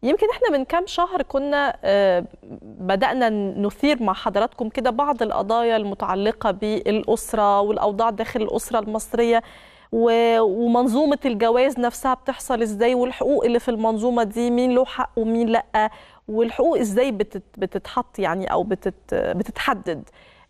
يمكن احنا من كام شهر كنا آه، بدأنا نثير مع حضراتكم كده بعض القضايا المتعلقة بالأسرة والأوضاع داخل الأسرة المصرية و- ومنظومة الجواز نفسها بتحصل ازاي والحقوق اللي في المنظومة دي مين له حق ومين لأ والحقوق ازاي بتت- بتتحط يعني أو بتت بتتحدد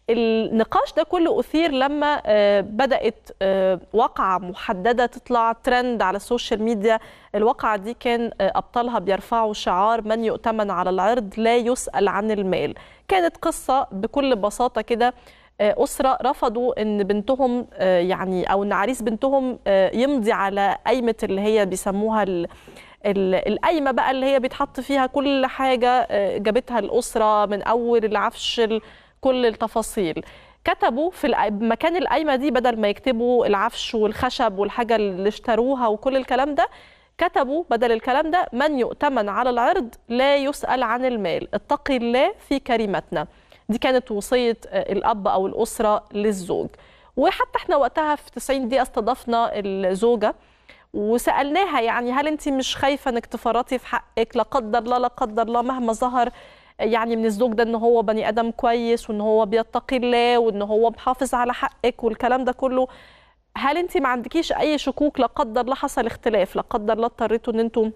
النقاش ده كله أثير لما آه، بدأت آه، واقعة محددة تطلع ترند على السوشيال ميديا الواقعة دي كان آه، أبطالها بيرفعوا شعار من يؤتمن على العرض لا يسأل عن المال كانت قصة بكل بساطة كده آه، أسرة رفضوا إن بنتهم آه، يعني أو إن عريس بنتهم آه، يمضي على قايمة اللي هي بيسموها ال- ال- القايمة بقى اللي هي بيتحط فيها كل حاجة آه، جابتها الأسرة من أول العفش ال- كل التفاصيل كتبوا في الق- مكان القايمة دي بدل ما يكتبوا العفش والخشب والحاجة اللي اشتروها وكل الكلام ده كتبوا بدل الكلام ده من يؤتمن على العرض لا يسأل عن المال اتقي الله في كريمتنا دي كانت وصية آه، الأب أو الأسرة للزوج وحتى احنا وقتها في 90 دقيقة استضفنا الزوجة وسألناها يعني هل انت مش خايفة انك تفرطي في حقك لا قدر الله لا قدر الله مهما ظهر يعني من الزوج ده ان هو بني ادم كويس وان هو بيتقي الله وان هو محافظ على حقك والكلام ده كله هل انت ما عندكيش اي شكوك لا قدر الله حصل اختلاف لا قدر الله اضطريتوا ان انتم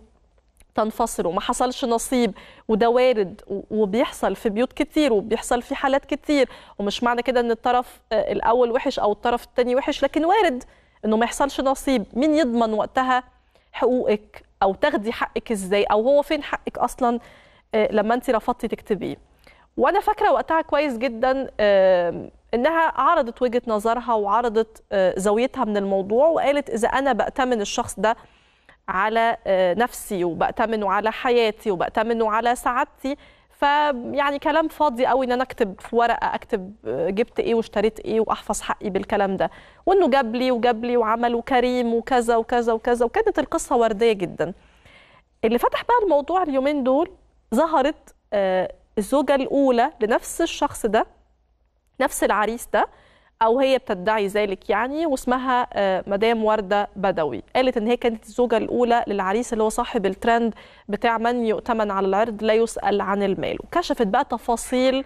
تنفصلوا ما حصلش نصيب وده وارد و- وبيحصل في بيوت كتير وبيحصل في حالات كتير ومش معنى كده ان الطرف آه، الاول وحش او الطرف التاني وحش لكن وارد انه ما يحصلش نصيب مين يضمن وقتها حقوقك او تاخدي حقك ازاي او هو فين حقك اصلا آه، لما انت رفضتي تكتبيه وانا فاكره وقتها كويس جدا آه، انها عرضت وجهه نظرها وعرضت آه، زاويتها من الموضوع وقالت اذا انا بأتمن الشخص ده على آه، نفسي وبأتمنه على حياتي وبأتمنه على سعادتي فيعني كلام فاضي قوي ان انا اكتب في ورقه اكتب آه، جبت ايه واشتريت ايه واحفظ حقي بالكلام ده وانه جاب لي وجاب لي وعمل وكريم وكذا وكذا وكذا وكانت القصه ورديه جدا اللي فتح بقى الموضوع اليومين دول ظهرت آه، الزوجه الاولى لنفس الشخص ده نفس العريس ده او هي بتدعي ذلك يعني واسمها آه، مدام ورده بدوي قالت ان هي كانت الزوجه الاولى للعريس اللي هو صاحب الترند بتاع من يؤتمن على العرض لا يسال عن المال وكشفت بقى تفاصيل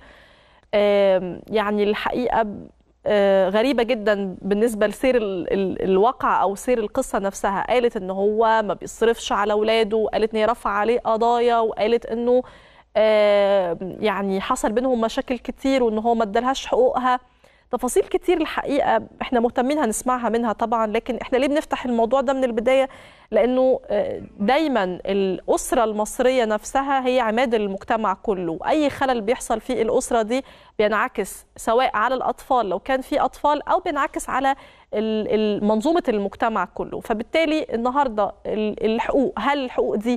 آم، يعني الحقيقه آه، غريبه جدا بالنسبه لسير ال- ال- الواقع او سير القصه نفسها قالت ان هو ما بيصرفش على اولاده قالت ان هي رفع عليه قضايا وقالت انه آه، يعني حصل بينهم مشاكل كتير وان هو ما ادالهاش حقوقها تفاصيل كتير الحقيقه احنا مهتمين هنسمعها منها طبعا لكن احنا ليه بنفتح الموضوع ده من البدايه لانه آه، دايما الاسره المصريه نفسها هي عماد المجتمع كله اي خلل بيحصل في الاسره دي بينعكس سواء على الاطفال لو كان في اطفال او بينعكس على ال- ال- منظومه المجتمع كله فبالتالي النهارده ال- الحقوق هل الحقوق دي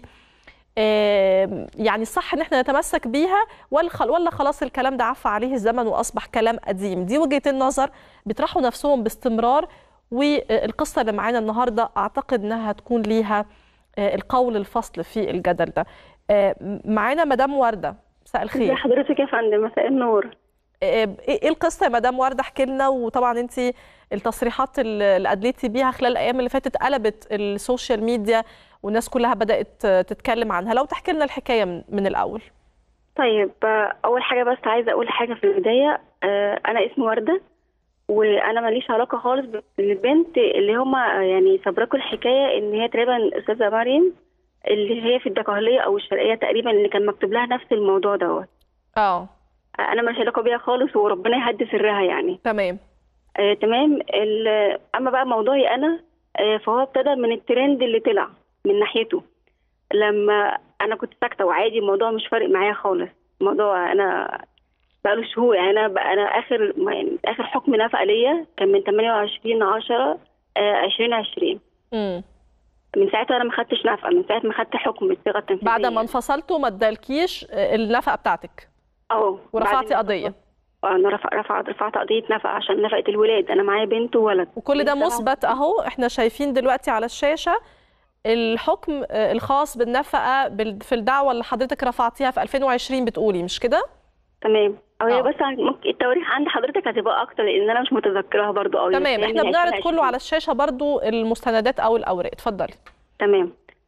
آم، يعني صح ان احنا نتمسك بيها ولا خل- ولا خلاص الكلام ده عفى عليه الزمن واصبح كلام قديم دي وجهة النظر بيطرحوا نفسهم باستمرار والقصة اللي معانا النهاردة اعتقد انها هتكون ليها آه، القول الفصل في الجدل ده آه، معانا مدام وردة مساء ازي الخير حضرتك يا فندم مساء النور آه، ايه إيه القصة يا مدام وردة احكي لنا وطبعا انت التصريحات اللي اللي ادليتي بيها خلال الايام اللي فاتت قلبت السوشيال ميديا والناس كلها بدأت آه، تتكلم عنها لو تحكي لنا الحكاية من, من الاول طيب آه، اول حاجه بس عايزه اقول حاجه في البدايه آه، انا اسمي ورده وانا ماليش علاقه خالص بالبنت اللي هما يعني سبركوا الحكايه ان هي تقريبا الاستاذه مريم اللي هي في الدقهليه او الشرقيه تقريبا اللي كان مكتوب لها نفس الموضوع دوت اه آه، انا ماليش علاقه بيها خالص وربنا يهدي سرها يعني تمام آه تمام ال- اما بقى موضوعي انا آه فهو ابتدى من الترند اللي طلع من ناحيته لما انا كنت ساكته وعادي الموضوع مش فارق معايا خالص الموضوع انا بقاله شهور يعني انا بقى انا اخر يعني اخر حكم نفقه ليا كان من 28 10 آه 2020 امم من ساعتها انا ما خدتش نفقه من ساعه ما خدت حكم الصيغه التنفيذيه بعد ما انفصلتوا ما ادالكيش النفقه بتاعتك اه ورفعتي بعد- قضيه انا رفع رفع رفعت قضيه نفقه عشان نفقه الولاد انا معايا بنت وولد وكل ده من سبعة مثبت اهو احنا شايفين دلوقتي على الشاشه الحكم آه، الخاص بالنفقه بال- في الدعوه اللي حضرتك رفعتيها في 2020 بتقولي مش كده؟ تمام او هي آه. بس عن- ممكن التواريخ عند حضرتك هتبقى اكتر لان انا مش متذكراها برضو قوي تمام احنا بنعرض كله على الشاشه برضو المستندات او الاوراق اتفضلي تمام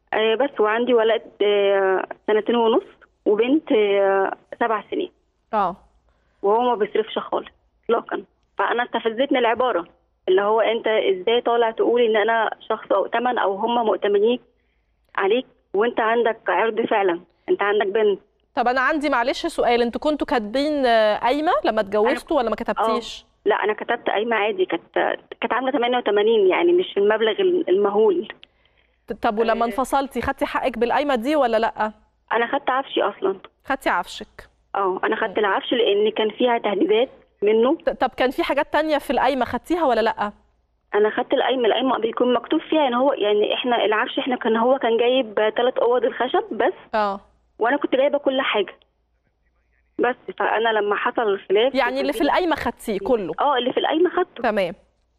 آه بس وعندي ولد آه سنتين ونص وبنت آه سبع سنين اه وهو ما بيصرفش خالص اطلاقا فانا استفزتني العباره اللي هو انت ازاي طالع تقول ان انا شخص مؤتمن او هم مؤتمنين عليك وانت عندك عرض فعلا انت عندك بنت طب انا عندي معلش سؤال انتوا كنتوا كاتبين آه، قايمه لما اتجوزتوا ولا ما كتبتيش لا انا كتبت قايمه عادي كانت كانت عامله 88 يعني مش المبلغ المهول طب ولما انفصلتي خدتي حقك بالقايمه دي ولا لا انا خدت عفشي اصلا خدتي عفشك اه انا خدت العفش لان كان فيها تهديدات منه ط- طب كان في حاجات تانية في القايمه خدتيها ولا لا انا خدت القايمه القايمه بيكون مكتوب فيها ان هو يعني احنا العفش احنا كان هو كان جايب ثلاث اوض الخشب بس اه وانا كنت جايبه كل حاجه بس فانا لما حصل الخلاف يعني اللي في القايمه خدتيه كله اه اللي في القايمه خدته تمام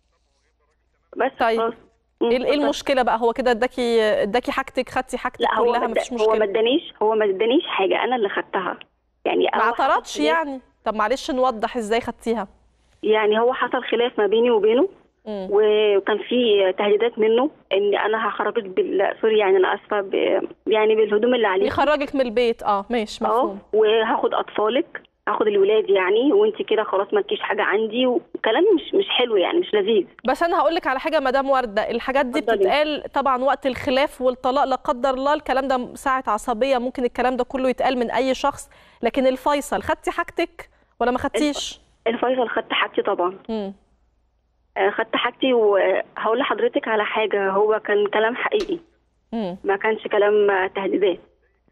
بس طيب. خلاص ايه مم، إيه اتفضل. المشكله بقى هو كده اداكي اداكي حاجتك خدتي حاجتك لا هو كلها ما مفيش ادى- هو ما مشكله ادانيش هو ما ادانيش حاجه انا اللي خدتها يعني ما هو حصل اعترضش خلاف- يعني طب معلش نوضح ازاي خدتيها يعني هو حصل خلاف ما بيني وبينه مم. وكان في تهديدات منه ان انا هخرجك بال سوري يعني انا اسفه ب... يعني بالهدوم اللي عليك يخرجك من البيت اه ماشي اه مفهوم وهاخد اطفالك هاخد الولاد يعني وانت كده خلاص مالكيش حاجه عندي وكلام مش مش حلو يعني مش لذيذ بس انا هقول لك على حاجه مدام ورده الحاجات دي اتفضلي. بتتقال طبعا وقت الخلاف والطلاق لا قدر الله الكلام ده ساعه عصبيه ممكن الكلام ده كله يتقال من اي شخص لكن الفيصل خدتي حاجتك ولا ما خدتيش الفيصل خدت حاجتي طبعا امم آه، خدت حاجتي وهقول لحضرتك على حاجه هو كان كلام حقيقي امم ما كانش كلام آه، تهديدات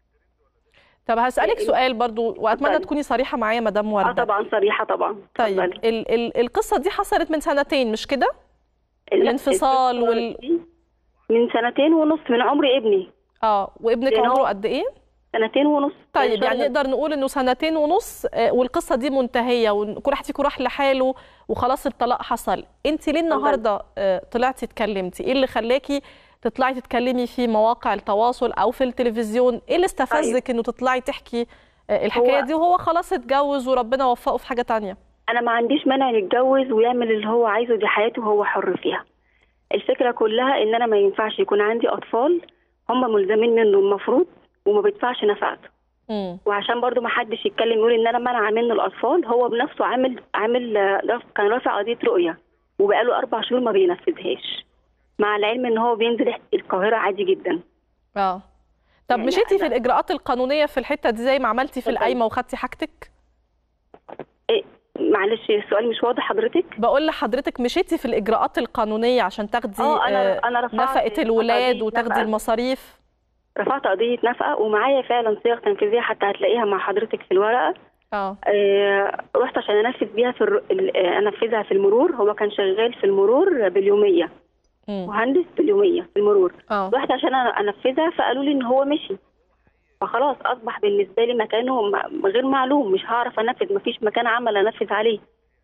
طب هسالك إيه- سؤال برضو واتمنى اتفضلي. تكوني صريحه معايا مدام اه ورده طبعا صريحه طبعا طيب اتفضلي. ال ال القصه دي حصلت من سنتين مش كده لا، الانفصال القصة وال- دي من سنتين ونص من عمر ابني اه وابنك لأن هو- عمره قد ايه سنتين ونص طيب يعني شهر- نقدر نقول انه سنتين ونص آه، والقصه دي منتهيه وكل واحد فيكم راح لحاله وخلاص الطلاق حصل انت ليه النهارده آه، طلعتي اتكلمتي ايه اللي خلاكي تطلعي تتكلمي في مواقع التواصل او في التلفزيون ايه اللي استفزك انه تطلعي تحكي آه، الحكايه هو- دي وهو خلاص اتجوز وربنا وفقه في حاجه تانية انا ما عنديش مانع يتجوز ويعمل اللي هو عايزه دي حياته وهو حر فيها الفكره كلها ان انا ما ينفعش يكون عندي اطفال هم ملزمين منه المفروض وما بيدفعش نفقته امم وعشان برضو ما حدش يتكلم يقول ان انا منع منه الاطفال هو بنفسه عامل عامل آه، رف- كان رافع قضيه رؤيه وبقاله اربع شهور ما بينفذهاش مع العلم ان هو بينزل القاهره عادي جدا اه طب يعني مشيتي في أنا- الاجراءات القانونيه في الحته دي زي ما عملتي في اتفضلي. القايمه وخدتي حاجتك إيه معلش السؤال مش واضح حضرتك بقول لحضرتك مشيتي في الاجراءات القانونيه عشان تاخدي اه آه، انا انا رفعت نفقه الولاد قضية وتاخدي نفقة. المصاريف رفعت قضيه نفقه ومعايا فعلا صيغ تنفيذيه حتى هتلاقيها مع حضرتك في الورقه اه آه رحت عشان انفذ بيها في الر... ال- آه، انفذها في المرور هو كان شغال في المرور باليوميه مم. مهندس باليوميه في المرور اه رحت عشان أنا انفذها فقالوا لي ان هو مشي فخلاص اصبح بالنسبه لي مكانه م- غير معلوم مش هعرف انفذ مفيش مكان عمل انفذ عليه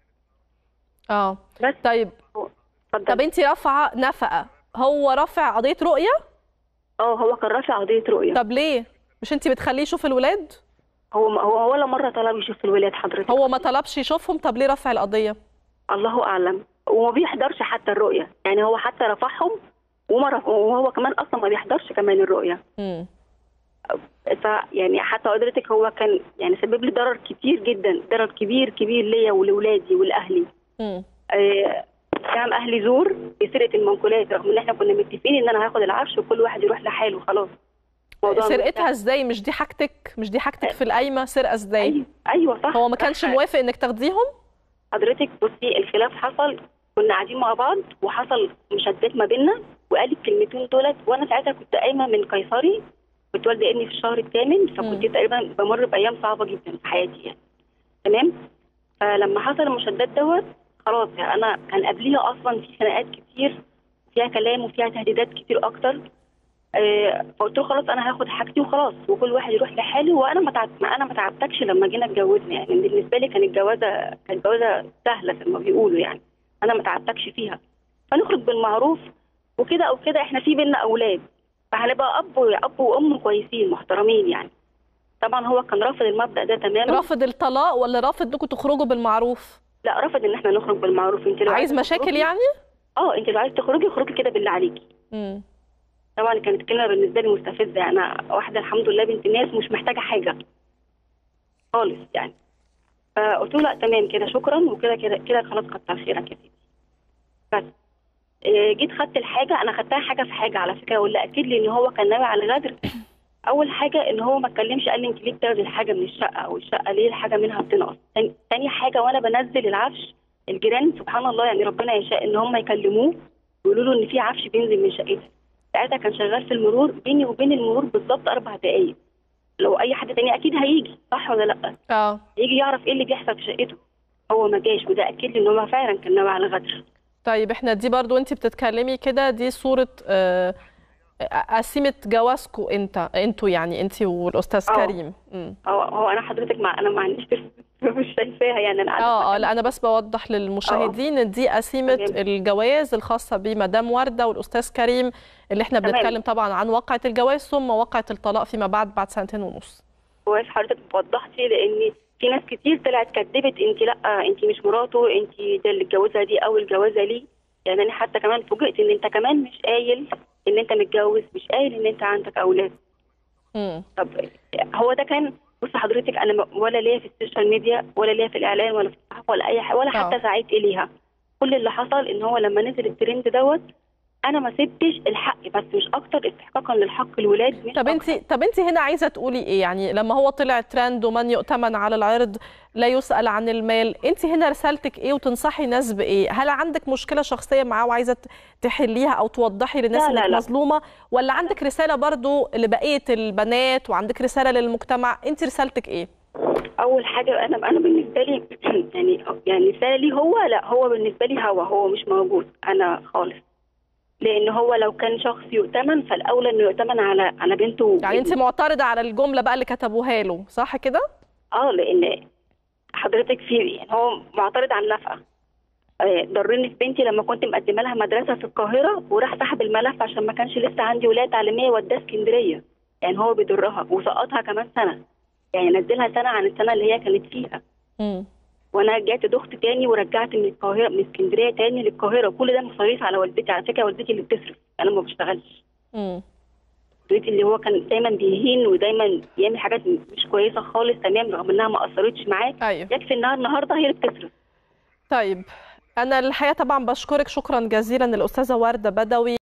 اه بس طيب اتفضل طب انت رافعه نفقه هو رافع قضيه رؤيه اه هو كان رافع قضيه رؤيه طب ليه مش انت بتخليه يشوف الولاد هو هو ولا مره طلب يشوف الولاد حضرتك هو ما طلبش يشوفهم طب ليه رفع القضيه الله اعلم وما بيحضرش حتى الرؤيه يعني هو حتى رفعهم وما رف... وهو كمان اصلا ما بيحضرش كمان الرؤيه امم فيعني حتى حضرتك هو كان يعني سبب لي ضرر كتير جدا ضرر كبير كبير ليا ولولادي ولاهلي امم آه، كان اهلي زور بسرقه المنقولات رغم ان احنا كنا متفقين ان انا هاخد العفش وكل واحد يروح لحاله خلاص موضوع سرقتها ازاي مش دي حاجتك مش دي حاجتك في القايمه سرقه ازاي ايوه ايوه صح هو ما صح. كانش موافق انك تاخديهم حضرتك بصي الخلاف حصل كنا قاعدين مع بعض وحصل مشادات ما بيننا وقال الكلمتين دولت وانا ساعتها كنت قايمه من قيصري كنت والده ابني في الشهر الثامن فكنت مم. تقريبا بمر بايام صعبه جدا في حياتي يعني تمام فلما حصل المشادات دوت خلاص يعني انا كان قبليها اصلا في خناقات كتير فيها كلام وفيها تهديدات كتير اكتر آه، فقلت له خلاص انا هاخد حاجتي وخلاص وكل واحد يروح لحاله وانا ما تعب... ما انا ما تعبتكش لما جينا اتجوزنا يعني بالنسبه لي كانت جوازه كانت جوازه سهله زي ما بيقولوا يعني انا ما تعبتكش فيها فنخرج بالمعروف وكده او كده احنا في بينا اولاد فهنبقى اب اب وام كويسين محترمين يعني طبعا هو كان رافض المبدا ده تماما رافض الطلاق ولا رافض انكم تخرجوا بالمعروف لا رافض ان احنا نخرج بالمعروف انت لو عايز عايزة مشاكل تخرجي- يعني اه انت لو عايز تخرجي اخرجي كده بالله عليكي امم طبعا كانت كلمه بالنسبه لي مستفزه يعني انا واحده الحمد لله بنت ناس مش محتاجه حاجه خالص يعني فقلت له لا تمام كده شكرا وكده كده كده خلاص كتر خيرك يا سيدي بس آه، جيت خدت الحاجه انا خدتها حاجه في حاجه على فكره واللي اكيد لي ان هو كان ناوي على الغدر اول حاجه ان هو ما اتكلمش قال لي انت ليه بتاخدي الحاجه من الشقه او الشقه ليه الحاجه منها بتنقص تاني- تاني حاجه وانا بنزل العفش الجيران سبحان الله يعني ربنا يشاء ان هم يكلموه يقولوا له ان في عفش بينزل من شقتك ساعتها كان شغال في المرور بيني وبين المرور بالظبط اربع دقايق لو اي حد تاني اكيد هيجي صح ولا لا اه يجي يعرف ايه اللي بيحصل في شقته هو ما جاش وده اكيد لي ان هو فعلا كان ناوي على الغدر طيب احنا دي برضو انت بتتكلمي كده دي صورة آه، قسيمة جوازكو انت انتوا يعني انت والاستاذ اه. كريم مم. هو هو انا حضرتك مع انا ما عنديش مش شايفاها يعني انا قاعدة اه اه لا انا بس بوضح للمشاهدين ان دي قسيمة تمام. الجواز الخاصة بمدام وردة والاستاذ كريم اللي احنا تمام. بنتكلم طبعا عن واقعة الجواز ثم واقعة الطلاق فيما بعد بعد سنتين ونص كويس حضرتك وضحتي لان في ناس كتير طلعت كدبت انت لا انت مش مراته انت ده اللي اتجوزها دي او الجوازه ليه يعني انا حتى كمان فوجئت ان انت كمان مش قايل ان انت متجوز مش قايل ان انت عندك اولاد مم. طب هو ده كان بص حضرتك انا م- ولا ليا في السوشيال ميديا ولا ليا في الاعلان ولا في الصحافه ولا اي حاجه ولا حتى اه. سعيت اليها كل اللي حصل ان هو لما نزل الترند دوت انا ما سبتش الحق بس مش اكتر استحقاقا للحق الولاد مش طب انت أكتر. طب انت هنا عايزه تقولي ايه يعني لما هو طلع ترند ومن يؤتمن على العرض لا يسأل عن المال انت هنا رسالتك ايه وتنصحي ناس بايه هل عندك مشكله شخصيه معاه وعايزه ت- تحليها او توضحي للناس لا، لا، انك لا. مظلومه ولا عندك رساله برضو لبقيه البنات وعندك رساله للمجتمع انت رسالتك ايه اول حاجه انا انا بالنسبه لي يعني يعني رساله ليه هو لا هو بالنسبه لي هو هو مش موجود انا خالص لان هو لو كان شخص يؤتمن فالاولى انه يؤتمن على على بنته يعني انت معترضه على الجمله بقى اللي كتبوها له صح كده اه لان حضرتك في يعني هو معترض على النفقه آه، ضرني في بنتي لما كنت مقدمه لها مدرسه في القاهره وراح سحب الملف عشان ما كانش لسه عندي ولايه تعليميه وداه اسكندريه يعني هو بيضرها وسقطها كمان سنه يعني نزلها سنه عن السنه اللي هي كانت فيها امم وانا رجعت ضغط تاني ورجعت من القاهره من اسكندريه تاني للقاهره وكل ده مصاريف على والدتي على فكره والدتي اللي بتصرف انا ما بشتغلش امم والدتي اللي هو كان دايما بيهين ودايما يعمل حاجات مش كويسه خالص تمام رغم انها ما اثرتش معاه ايوه يكفي انها النهارده هي اللي بتصرف طيب انا الحقيقه طبعا بشكرك شكرا جزيلا الاستاذه ورده بدوي